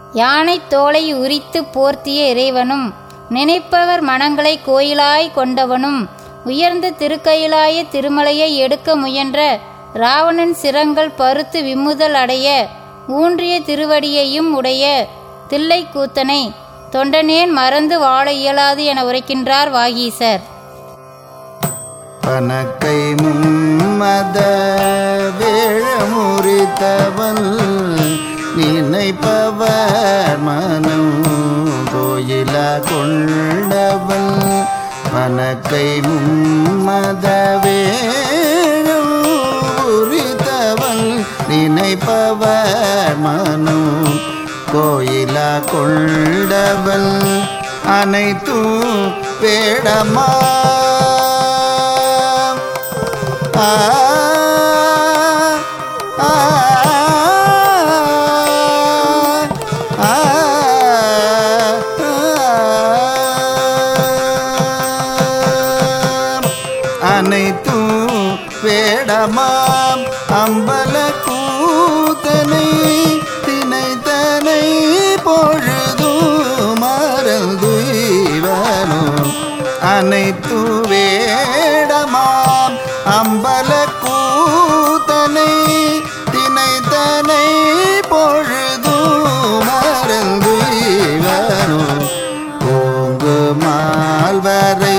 யானை தோலை உரித்து போர்த்திய இறைவனும் நினைப்பவர் மனங்களை கோயிலாய் கொண்டவனும் உயர்ந்த திருக்கயிலாய திருமலையை எடுக்க முயன்ற ராவணன் சிரங்கள் பருத்து விம்முதல் அடைய ஊன்றிய திருவடியையும் உடைய தில்லைக்கூத்தனை தொண்டனேன் மறந்து வாழ இயலாது என உரைக்கின்றார் வாகீசர் பனக்கை மும்மத வேழமுறித்தவன் நினைப்பவர் மனம் கோயில கொண்டவன் பனக்கை மும்மத வேழம் உரித்தவன் நினைப்பவர் மனம் கோயில கொண்டவன் அனைத்தும் வேடமா ஆ ஆ ஆ அனைத்தும் வேடமாம் அம்பல கூத்தனை தினைத்தனை பொழுதும் மறந்து இவனும் அனைத்து வேடமாம் அம்பல கூத்தனை தினைத்தனை பொழுதும் மறந்து இவனும் ஓங்கு மால்வரை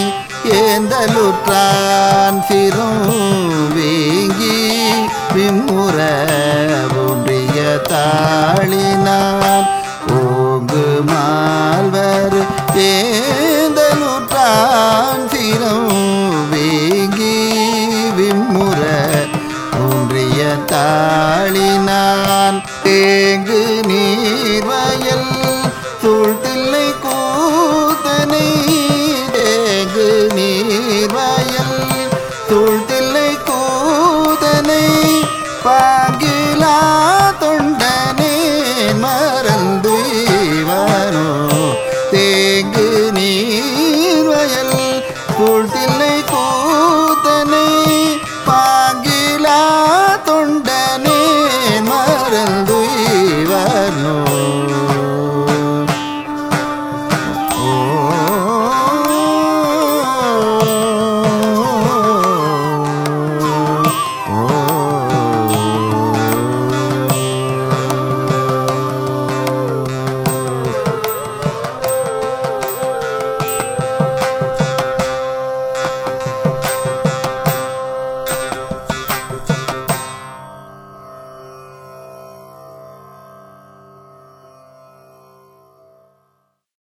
ஏந்தலுற்றான் சிறும் வீங்கி விம்முற ஒன்றிய தாளினான் ஓங்கு மால்வர் ஏந்தலுற்றான் சிறும் வீங்கி விம்முற ஒன்றிய தாளினான் ஏ